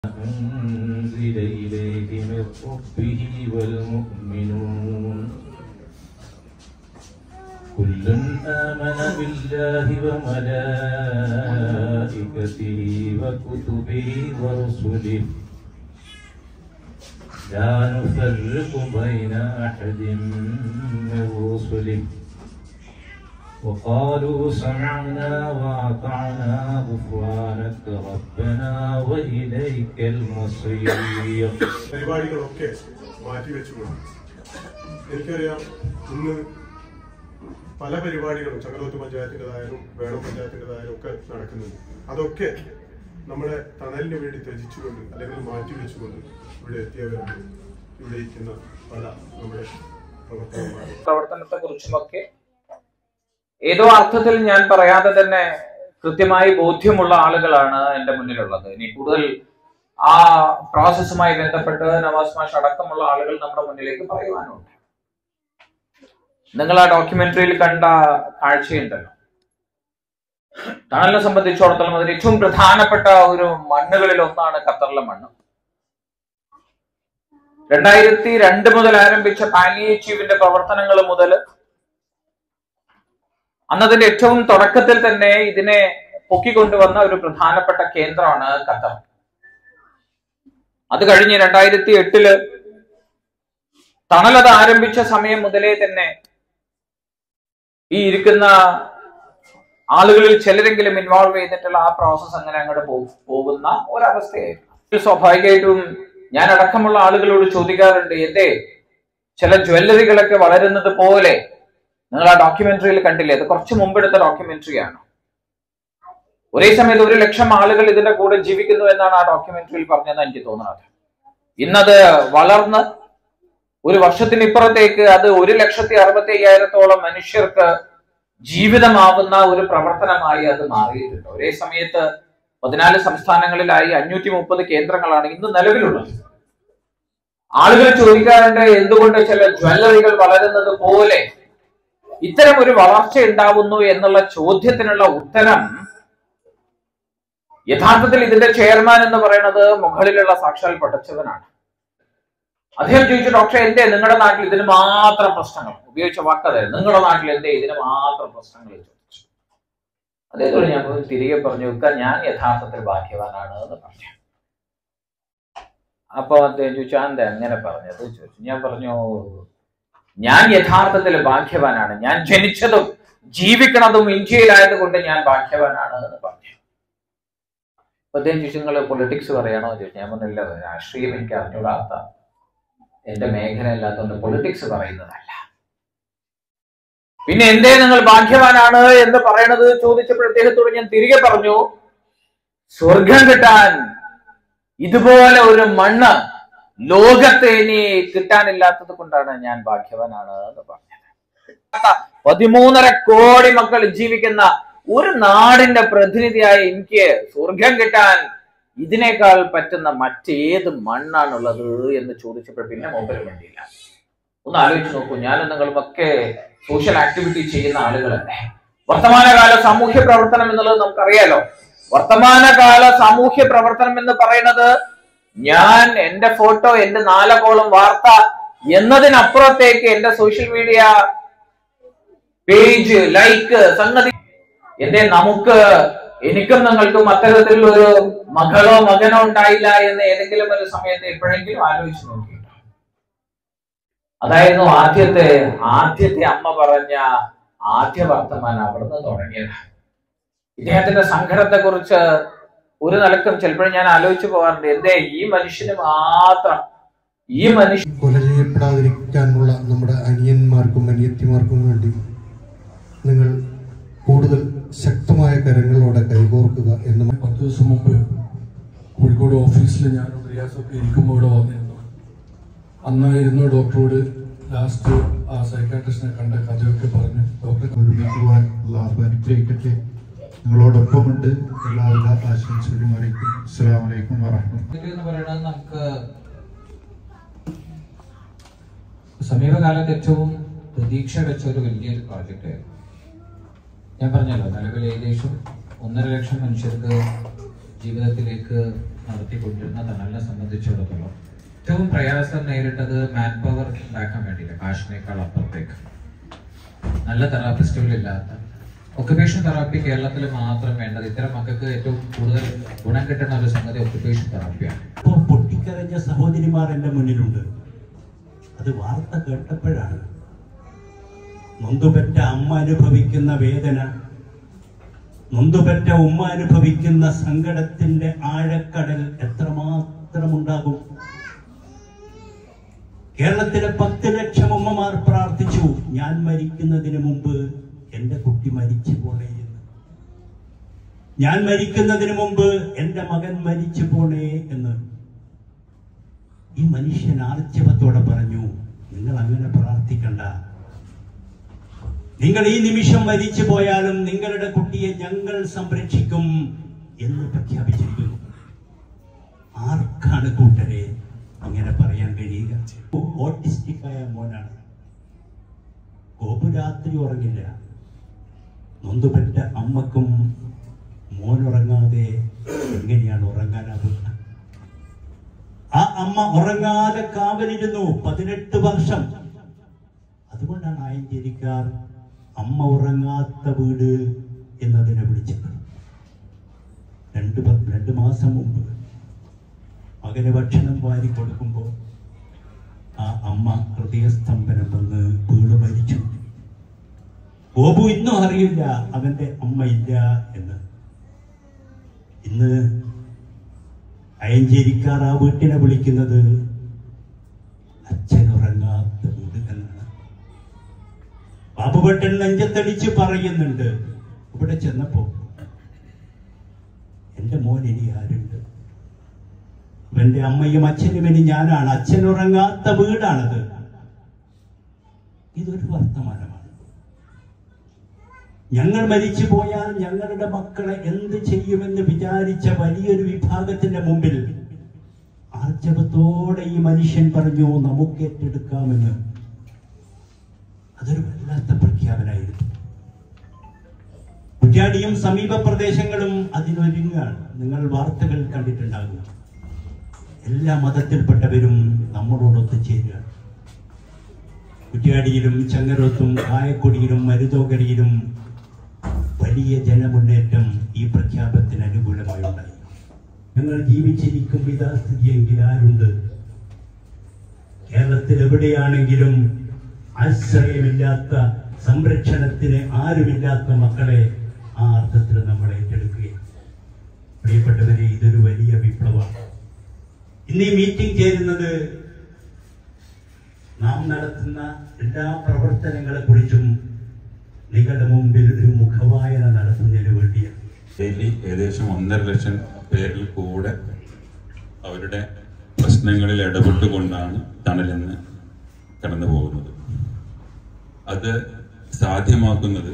أنزل إليه من ربه والمؤمنون كل آمن بالله وملائكته وكتبه ورسله لا نفرق بين أحد من رسله وقالوا سمعنا وأطعنا غفرانك ربنا وإليك المصير പരിപാടികളൊക്കെ മാറ്റിവെച്ചുകൊണ്ട് എനിക്കറിയാം ഇന്ന് പല പരിപാടികളും ചക്രവർത്തി പഞ്ചായത്തിൻ്റെതായാലും വേണം പഞ്ചായത്തിൻ്റെതായാലും ഒക്കെ നടക്കുന്നുണ്ട് അതൊക്കെ നമ്മുടെ തണലിന് വേണ്ടി ത്യജിച്ചുകൊണ്ട് അല്ലെങ്കിൽ മാറ്റിവെച്ചുകൊണ്ട് ഇവിടെ എത്തിയവരാണ് ഇവിടെ ഇരിക്കുന്ന പല നമ്മുടെ പ്രവർത്തകന്മാർ പ്രവർത്തനത്തെ കുറിച്ചുമൊക്കെ ഏതോ അർത്ഥത്തിൽ ഞാൻ പറയാതെ തന്നെ കൃത്യമായി ബോധ്യമുള്ള ആളുകളാണ് എന്റെ മുന്നിലുള്ളത് ഇനി കൂടുതൽ ആ പ്രോസസ്സുമായി ബന്ധപ്പെട്ട് നവാസ് മാഷ് അടക്കമുള്ള ആളുകൾ നമ്മുടെ മുന്നിലേക്ക് പറയുവാനുണ്ട് നിങ്ങൾ ആ ഡോക്യുമെന്ററിയിൽ കണ്ട കാഴ്ചയുണ്ടല്ലോ ടണലിനെ സംബന്ധിച്ചിടത്തോളം അതിൽ ഏറ്റവും പ്രധാനപ്പെട്ട ഒരു മണ്ണുകളിൽ ഒന്നാണ് ഖത്തറിലെ മണ്ണ് രണ്ടായിരത്തി രണ്ട് മുതൽ ആരംഭിച്ച പാലിയേറ്റീവിന്റെ പ്രവർത്തനങ്ങൾ മുതൽ അന്നതിന്റെ ഏറ്റവും തുടക്കത്തിൽ തന്നെ ഇതിനെ പൊക്കിക്കൊണ്ടുവന്ന ഒരു പ്രധാനപ്പെട്ട കേന്ദ്രമാണ് ഖത്തർ അത് കഴിഞ്ഞ് രണ്ടായിരത്തി എട്ടില് തണലത് ആരംഭിച്ച സമയം മുതലേ തന്നെ ഈ ഇരിക്കുന്ന ആളുകളിൽ ചിലരെങ്കിലും ഇൻവോൾവ് ചെയ്തിട്ടുള്ള ആ പ്രോസസ് അങ്ങനെ അങ്ങോട്ട് പോ- പോകുന്ന ഒരവസ്ഥയായിരുന്നു സ്വാഭാവികമായിട്ടും ഞാൻ അടക്കമുള്ള ആളുകളോട് ചോദിക്കാറുണ്ട് എന്തേ ചില ജ്വല്ലറികളൊക്കെ വളരുന്നത് പോലെ നിങ്ങൾ ആ ഡോക്യുമെന്ററിയിൽ കണ്ടില്ലേ അത് കുറച്ച് മുമ്പെടുത്ത ഡോക്യുമെന്ററിയാണ് ഒരേ സമയത്ത് ഒരു ലക്ഷം ആളുകൾ ഇതിന്റെ കൂടെ ജീവിക്കുന്നു എന്നാണ് ആ ഡോക്യുമെന്ററിയിൽ പറഞ്ഞതെന്ന് എനിക്ക് തോന്നുന്നത് ഇന്നത് വളർന്ന് ഒരു വർഷത്തിനിപ്പുറത്തേക്ക് അത് ഒരു ലക്ഷത്തി അറുപത്തി അയ്യായിരത്തോളം മനുഷ്യർക്ക് ജീവിതമാവുന്ന ഒരു പ്രവർത്തനമായി അത് മാറിയിട്ടുണ്ട് ഒരേ സമയത്ത് പതിനാല് സംസ്ഥാനങ്ങളിലായി അഞ്ഞൂറ്റി മുപ്പത് കേന്ദ്രങ്ങളാണ് ഇന്ന് നിലവിലുള്ളത് ആളുകൾ ചോദിക്കാറുണ്ട് എന്തുകൊണ്ട് ചില ജ്വല്ലറികൾ വളരുന്നത് പോലെ ഇത്തരം ഒരു വളർച്ച ഉണ്ടാവുന്നു എന്നുള്ള ചോദ്യത്തിനുള്ള ഉത്തരം യഥാർത്ഥത്തിൽ ഇതിന്റെ ചെയർമാൻ എന്ന് പറയുന്നത് മുകളിലുള്ള സാക്ഷാൽ പടച്ചവനാണ് അദ്ദേഹം ചോദിച്ചു ഡോക്ടർ എന്തേ നിങ്ങളുടെ നാട്ടിൽ ഇതിന് മാത്രം പ്രശ്നങ്ങൾ ഉപയോഗിച്ച വാക്കതായിരുന്നു നിങ്ങളുടെ നാട്ടിൽ എന്തേ ഇതിന് മാത്രം പ്രശ്നങ്ങൾ ചോദിച്ചു അതേപോലെ ഞാൻ പോയി തിരികെ പറഞ്ഞു വെക്കാൻ ഞാൻ യഥാർത്ഥത്തിൽ ഭാഗ്യവാനാണ് എന്ന് പറഞ്ഞു അപ്പൊ അദ്ദേഹം ചോദിച്ചു "ആ, എന്താ അങ്ങനെ പറഞ്ഞത് ചോദിച്ചു ഞാൻ പറഞ്ഞു ഞാൻ യഥാർത്ഥത്തിൽ ഭാഗ്യവാനാണ് ഞാൻ ജനിച്ചതും ജീവിക്കണതും ഇന്ത്യയിലായതുകൊണ്ട് ഞാൻ ഭാഗ്യവാനാണ് എന്ന് പറഞ്ഞു അപ്പൊ അദ്ദേഹം ചോദിച്ചു നിങ്ങൾ പൊളിറ്റിക്സ് പറയണോ എന്ന് ചോദിച്ചു ഞാൻ പറഞ്ഞില്ല രാഷ്ട്രീയം എനിക്ക് അറിഞ്ഞൂടാത്ത എന്റെ മേഖല അല്ലാത്തതുകൊണ്ട് പൊളിറ്റിക്സ് പറയുന്നതല്ല പിന്നെ എന്തേ നിങ്ങൾ ഭാഗ്യവാനാണ് എന്ന് പറയണത് ചോദിച്ചപ്പോൾ അദ്ദേഹത്തോട് ഞാൻ തിരികെ പറഞ്ഞു സ്വർഗം കിട്ടാൻ ഇതുപോലെ ഒരു മണ്ണ് ലോകത്ത് ഇനി കിട്ടാനില്ലാത്തത് കൊണ്ടാണ് ഞാൻ ഭാഗ്യവാനാണ് എന്ന് പറഞ്ഞത് പതിമൂന്നര കോടി മക്കൾ ജീവിക്കുന്ന ഒരു നാടിന്റെ പ്രതിനിധിയായി എനിക്ക് സ്വർഗം കിട്ടാൻ ഇതിനേക്കാൾ പറ്റുന്ന മറ്റേത് മണ്ണാണുള്ളത് എന്ന് ചോദിച്ചപ്പോൾ പിന്നെ മൊബൈൽ വേണ്ടിയില്ല ഒന്ന് ആലോചിച്ച് നോക്കൂ ഞാനും നിങ്ങളുമൊക്കെ സോഷ്യൽ ആക്ടിവിറ്റി ചെയ്യുന്ന ആളുകളല്ലേ വർത്തമാനകാല സാമൂഹ്യ പ്രവർത്തനം എന്നുള്ളത് നമുക്കറിയാലോ വർത്തമാനകാല സാമൂഹ്യ പ്രവർത്തനം എന്ന് പറയുന്നത് ഞാൻ എന്റെ ഫോട്ടോ എന്റെ നാലകോളം വാർത്ത എന്നതിനപ്പുറത്തേക്ക് എന്റെ സോഷ്യൽ മീഡിയ പേജ് ലൈക്ക് സംഗതി എന്റെ നമുക്ക് എനിക്കും നിങ്ങൾക്കും അത്തരത്തിലുള്ള ഒരു മകളോ മകനോ ഉണ്ടായില്ല എന്ന് ഏതെങ്കിലും ഒരു സമയത്ത് എപ്പോഴെങ്കിലും ആലോചിച്ച് നോക്കിയിട്ടുണ്ടോ അതായിരുന്നു ആദ്യത്തെ ആദ്യത്തെ അമ്മ പറഞ്ഞ ആദ്യ വർത്തമാനം അവിടുന്ന് തുടങ്ങിയത് ഇദ്ദേഹത്തിന്റെ സങ്കടത്തെ കുറിച്ച് ഒരു നിലക്കും ചിലപ്പോഴും ഞാൻ ആലോചിച്ചു പോകാറുണ്ട് എന്തേ ഈ മനുഷ്യന് മാത്രം ഈ മനുഷ്യ കൊല ചെയ്യപ്പെടാതിരിക്കാനുള്ള നമ്മുടെ അനിയന്മാർക്കും അനിയത്തിമാർക്കും വേണ്ടി നിങ്ങൾ കൂടുതൽ ശക്തമായ കരങ്ങളോടെ കൈകോർക്കുക എന്ന് പത്ത് ദിവസം മുമ്പ് കോഴിക്കോട് ഓഫീസിൽ ഞാനും റിയാസൊക്കെ ഇരിക്കുമ്പോൾ ഇവിടെ വന്നിരുന്നു അന്നായിരുന്നു ഡോക്ടറോട് ലാസ്റ്റ് ആ സൈക്കാട്രിസ്റ്റിനെ കണ്ട കഥയൊക്കെ പറഞ്ഞ് ഡോക്ടർ ഒരുമിക്കുവാൻ അള്ളാഹു അനുഗ്രഹിക്കട്ടെ നിങ്ങളോടൊപ്പമുണ്ട് എല്ലാവിധ ആശംസകളും അറിയിക്കും അസ്സലാമു അലൈക്കും വറഹ്മത്തുള്ളാഹി എന്ന് പറയുന്നത് നമുക്ക് സമീപകാലത്ത് ഏറ്റവും പ്രതീക്ഷ വെച്ച ഒരു വലിയൊരു പ്രോജക്റ്റ് ആയിരുന്നു ഞാൻ പറഞ്ഞല്ലോ നിലവിൽ ഏകദേശം ഒന്നര ലക്ഷം മനുഷ്യർക്ക് ജീവിതത്തിലേക്ക് നടത്തിക്കൊണ്ടിരുന്ന തണലിനെ സംബന്ധിച്ചിടത്തോളം ഏറ്റവും പ്രയാസം നേരിട്ടത് മാൻ പവർ ഉണ്ടാക്കാൻ വേണ്ടിയില്ല കാശിനേക്കാൾ അപ്പുറത്തേക്ക് നല്ല തെറാപ്പിസ്റ്റുകൾ ഇല്ലാത്ത ഒക്കുപേഷൻ തെറാപ്പി കേരളത്തിൽ മാത്രം വേണ്ടത് ഇത്തരം മക്കൾക്ക് ഏറ്റവും കൂടുതൽ ഗുണം കിട്ടുന്ന ഒരു സംഗതി ഒക്കുപേഷൻ തെറാപ്പിയാണ് ഇപ്പോൾ പൊട്ടിക്കരഞ്ഞ സഹോദരിമാർ എൻ്റെ മുന്നിലുണ്ട് അത് വാർത്ത കേട്ടപ്പോഴാണ് നൊന്തുപെറ്റ അമ്മ അനുഭവിക്കുന്ന വേദന നൊന്തുപെറ്റ ഉമ്മ അനുഭവിക്കുന്ന സങ്കടത്തിന്റെ ആഴക്കടൽ എത്രമാത്രം ഉണ്ടാകും കേരളത്തിലെ പത്ത് ലക്ഷം ഉമ്മമാർ പ്രാർത്ഥിച്ചു ഞാൻ മരിക്കുന്നതിന് മുമ്പ് എന്റെ കുട്ടി മരിച്ചു പോണേ എന്ന് ഞാൻ മരിക്കുന്നതിന് മുമ്പ് എന്റെ മകൻ മരിച്ചു പോണേ എന്ന് ഈ മനുഷ്യൻ ആർജവത്തോടെ പറഞ്ഞു നിങ്ങൾ അങ്ങനെ പ്രാർത്ഥിക്കണ്ട നിങ്ങൾ ഈ നിമിഷം മരിച്ചു പോയാലും നിങ്ങളുടെ കുട്ടിയെ ഞങ്ങൾ സംരക്ഷിക്കും എന്ന് പ്രഖ്യാപിച്ചിരിക്കുന്നു ആർക്കാണ് കൂട്ടരെ അങ്ങനെ പറയാൻ കഴിയുക ഓട്ടിസ്റ്റിക് ആയ മോനാണ് ഗോപു രാത്രി ഉറങ്ങില്ല നൊന്തുപെറ്റ അമ്മക്കും മോനുറങ്ങാതെ എങ്ങനെയാണ് ഉറങ്ങാനാവുക ആ അമ്മ ഉറങ്ങാതെ കാവലിരുന്നു പതിനെട്ട് വർഷം അതുകൊണ്ടാണ് ആയഞ്ചേരിക്കാർ അമ്മ ഉറങ്ങാത്ത വീട് എന്നതിനെ വിളിച്ചത് രണ്ട് പ- രണ്ട് മാസം മുമ്പ് മകന് ഭക്ഷണം വാരി കൊടുക്കുമ്പോൾ ആ അമ്മ ഹൃദയസ്തംഭനം വന്ന് വീട് മരിച്ചു ഗോപു ഇന്നും അറിയില്ല അവന്റെ അമ്മ ഇല്ല എന്ന് ഇന്ന് അയഞ്ചേരിക്കാർ ആ വീട്ടിനെ വിളിക്കുന്നത് അച്ഛൻ ഉറങ്ങാത്ത വീട് എന്നാണ് ബാബുഭട്ടൻ നെഞ്ചത്തടിച്ച് പറയുന്നുണ്ട് ഇവിടെ ചെന്നപ്പോ എന്റെ മോൻ ഇനി ആരുണ്ട് ഇവന്റെ അമ്മയും അച്ഛനും ഇനി ഞാനാണ് അച്ഛൻ ഉറങ്ങാത്ത വീടാണത് ഇതൊരു വർത്തമാനമാണ് ഞങ്ങൾ മരിച്ചു പോയാൽ ഞങ്ങളുടെ മക്കളെ എന്ത് ചെയ്യുമെന്ന് വിചാരിച്ച വലിയൊരു വിഭാഗത്തിന്റെ മുമ്പിൽ ആർജവത്തോടെ ഈ മനുഷ്യൻ പറഞ്ഞു നമുക്ക് ഏറ്റെടുക്കാമെന്ന് അതൊരു വല്ലാത്ത പ്രഖ്യാപനമായിരുന്നു കുറ്റ്യാടിയും സമീപ പ്രദേശങ്ങളും അതിനൊരുങ്ങാണ് നിങ്ങൾ വാർത്തകൾ കണ്ടിട്ടുണ്ടാകും എല്ലാ മതത്തിൽപ്പെട്ടവരും നമ്മളോടൊത്ത് ചേരുകയാണ് കുറ്റ്യാടിയിലും ചങ്ങരോത്തും കായക്കൊടിയിലും മരുതോകരിയിലും വലിയ ജനമുന്നേറ്റം ഈ പ്രഖ്യാപനത്തിന് അനുകൂലമായി ഉണ്ടായി ഞങ്ങൾ ജീവിച്ചിരിക്കും ഇതാ സ്ഥിതിയെങ്കിൽ ആരുണ്ട് കേരളത്തിൽ എവിടെയാണെങ്കിലും ആശ്രയമില്ലാത്ത സംരക്ഷണത്തിന് ആരുമില്ലാത്ത മക്കളെ ആ അർത്ഥത്തിൽ നമ്മൾ ഏറ്റെടുക്കുകയാണ് പ്രിയപ്പെട്ടവരെ ഇതൊരു വലിയ വിപ്ലവമാണ് ഇന്ന് ഈ മീറ്റിംഗ് ചേരുന്നത് നാം നടത്തുന്ന എല്ലാ പ്രവർത്തനങ്ങളെ കുറിച്ചും നിങ്ങളുടെ മുമ്പിൽ ഒരു മുഖവായന നടത്തുന്നതിന് വേണ്ടിയാണ് ഡെയിലി ഏകദേശം ഒന്നര ലക്ഷം പേരിൽ കൂടെ അവരുടെ പ്രശ്നങ്ങളിൽ ഇടപെട്ടുകൊണ്ടാണ് തണലെന്ന് കടന്നു പോകുന്നത് അത് സാധ്യമാക്കുന്നത്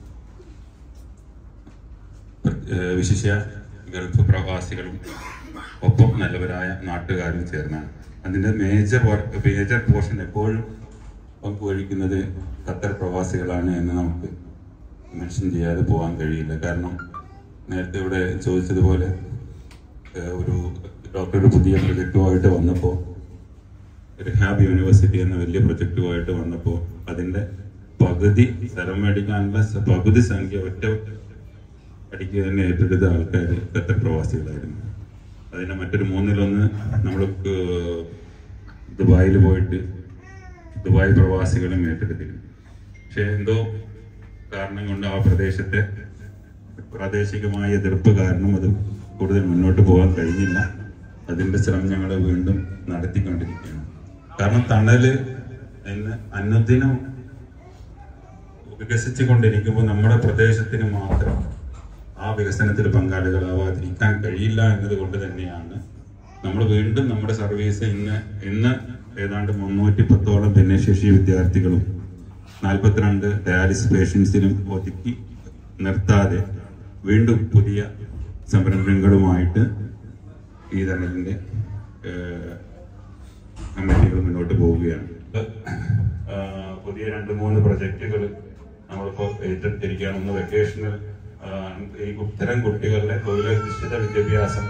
ഏഹ് വിശിഷ്യ ഗൾഫ് പ്രവാസികളും ഒപ്പം നല്ലവരായ നാട്ടുകാരും ചേർന്നാണ് അതിന്റെ മേജർ മേജർ പോർഷൻ എപ്പോഴും പങ്കുവഹിക്കുന്നത് ഖത്തർ പ്രവാസികളാണ് എന്ന് നമുക്ക് മെൻഷൻ ചെയ്യാതെ പോകാൻ കഴിയില്ല കാരണം നേരത്തെ ഇവിടെ ചോദിച്ചതുപോലെ ഏഹ് ഒരു ഡോക്ടർ ഒരു പുതിയ പ്രൊജക്റ്റുമായിട്ട് വന്നപ്പോൾ റിഹാബ് യൂണിവേഴ്സിറ്റി എന്ന വലിയ പ്രൊജക്റ്റുമായിട്ട് വന്നപ്പോൾ അതിന്റെ പകുതി സ്ഥലം മേടിക്കാനുള്ള സ- പകുതി സംഖ്യ ഒറ്റ അടിക്ക് തന്നെ ഏറ്റെടുത്ത ആൾക്കാർ ഖത്തർ പ്രവാസികളായിരുന്നു അതിന്റെ മറ്റൊരു മൂന്നിലൊന്ന് നമ്മൾ ദുബായിൽ പോയിട്ട് ദുബായ് പ്രവാസികളും ഏറ്റെടുത്തിരുന്നു പക്ഷെ എന്തോ കാരണം കൊണ്ട് ആ പ്രദേശത്തെ പ്രാദേശികമായ എതിർപ്പ് കാരണം അത് കൂടുതൽ മുന്നോട്ട് പോകാൻ കഴിഞ്ഞില്ല അതിന്റെ ശ്രമം ഞങ്ങൾ വീണ്ടും നടത്തിക്കൊണ്ടിരിക്കുകയാണ് കാരണം തണല് ഇന്ന് അനുദിനം വികസിച്ചു കൊണ്ടിരിക്കുമ്പോൾ നമ്മുടെ പ്രദേശത്തിന് മാത്രം ആ വികസനത്തിൽ പങ്കാളികളാവാതിരിക്കാൻ കഴിയില്ല എന്നതുകൊണ്ട് തന്നെയാണ് നമ്മൾ വീണ്ടും നമ്മുടെ സർവീസ് ഇന്ന് ഇന്ന് ഏതാണ്ട് മുന്നൂറ്റി പത്തോളം ഭിന്നശേഷി വിദ്യാർത്ഥികളും നാൽപ്പത്തിരണ്ട് ഡയാലിസിസ് പേഷ്യൻസിനും ഒതുക്കി നിർത്താതെ വീണ്ടും പുതിയ സംരംഭങ്ങളുമായിട്ട് ഈ തണലിന്റെ ഏഹ്, കമ്മിറ്റികൾ മുന്നോട്ട് പോവുകയാണ് ആ, പുതിയ രണ്ട് മൂന്ന് പ്രൊജക്റ്റുകൾ നമ്മളിപ്പോ ഏറ്റെടുത്തിരിക്കുകയാണ് ഒന്ന് വെക്കേഷണൽ ആ, ഈ ഇത്തരം കുട്ടികളുടെ തൊഴിലധിഷ്ഠിത വിദ്യാഭ്യാസം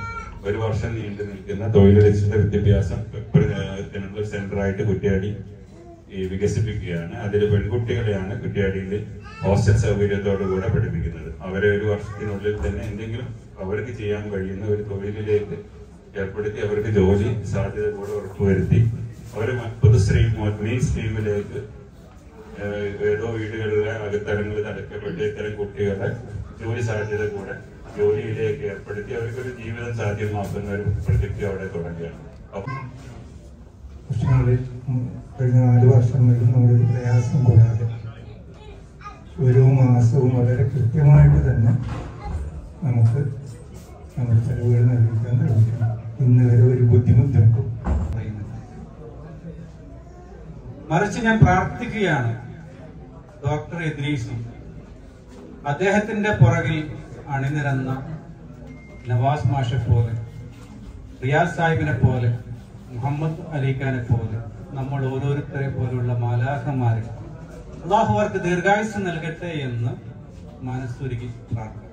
ഒരു വർഷം നീണ്ടു നിൽക്കുന്ന തൊഴിലധിഷ്ഠിത വിദ്യാഭ്യാസം തിരുവനന്തപുരം സെന്ററായിട്ട് കുറ്റ്യാടി ഈ വികസിപ്പിക്കുകയാണ് അതിൽ പെൺകുട്ടികളെയാണ് കുറ്റ്യാടിയിൽ ഹോസ്റ്റൽ സൗകര്യത്തോടു കൂടെ പഠിപ്പിക്കുന്നത് അവരെ ഒരു വർഷത്തിനുള്ളിൽ തന്നെ എന്തെങ്കിലും അവർക്ക് ചെയ്യാൻ കഴിയുന്ന ഒരു തൊഴിലിലേക്ക് ഏർപ്പെടുത്തി അവർക്ക് ജോലി സാധ്യത കൂടെ ഉറപ്പുവരുത്തി അവരെ മ- പൊതുസ്ട്രീം മെയിൻ സ്ട്രീമിലേക്ക് ഏഹ് ഏതോ വീടുകളിലെ അകത്തരങ്ങളിൽ നടക്കപ്പെട്ട ഇത്തരം കുട്ടികളെ ജോലി സാധ്യത കൂടെ ജോലിയിലേക്ക് ഏർപ്പെടുത്തി അവർക്കൊരു ജീവിതം സാധ്യമാക്കുന്ന ഒരു പ്രൊജക്ട് അവിടെ തുടങ്ങുകയാണ് അപ്പം വർഷങ്ങളിൽ ഉം, കഴിഞ്ഞ നാല് വർഷങ്ങളിൽ നമ്മളൊരു പ്രയാസം കൂടാതെ ഓരോ മാസവും വളരെ കൃത്യമായിട്ട് തന്നെ നമുക്ക് നമ്മുടെ ചെലവുകൾ നിർവഹിക്കാൻ കഴിയും ഇന്ന് വരെ ഒരു ബുദ്ധിമുട്ട് നമുക്ക് പറയുന്നില്ല മറിച്ച് ഞാൻ പ്രാർത്ഥിക്കുകയാണ് ഡോക്ടർ ഇദ്രീസും അദ്ദേഹത്തിന്റെ പുറകിൽ അണിനിരന്ന നവാസ് മാഷെ പോലെ റിയാസ് സാഹിബിനെ പോലെ മുഹമ്മദ് അലിഖാനെ പോലെ നമ്മൾ ഓരോരുത്തരെ പോലുള്ള മാലാഖമാരെ അള്ളാഹു അവർക്ക് ദീർഘായുസ് നൽകട്ടെ എന്ന് മനസ്സുരുകി പ്രാർത്ഥിക്കും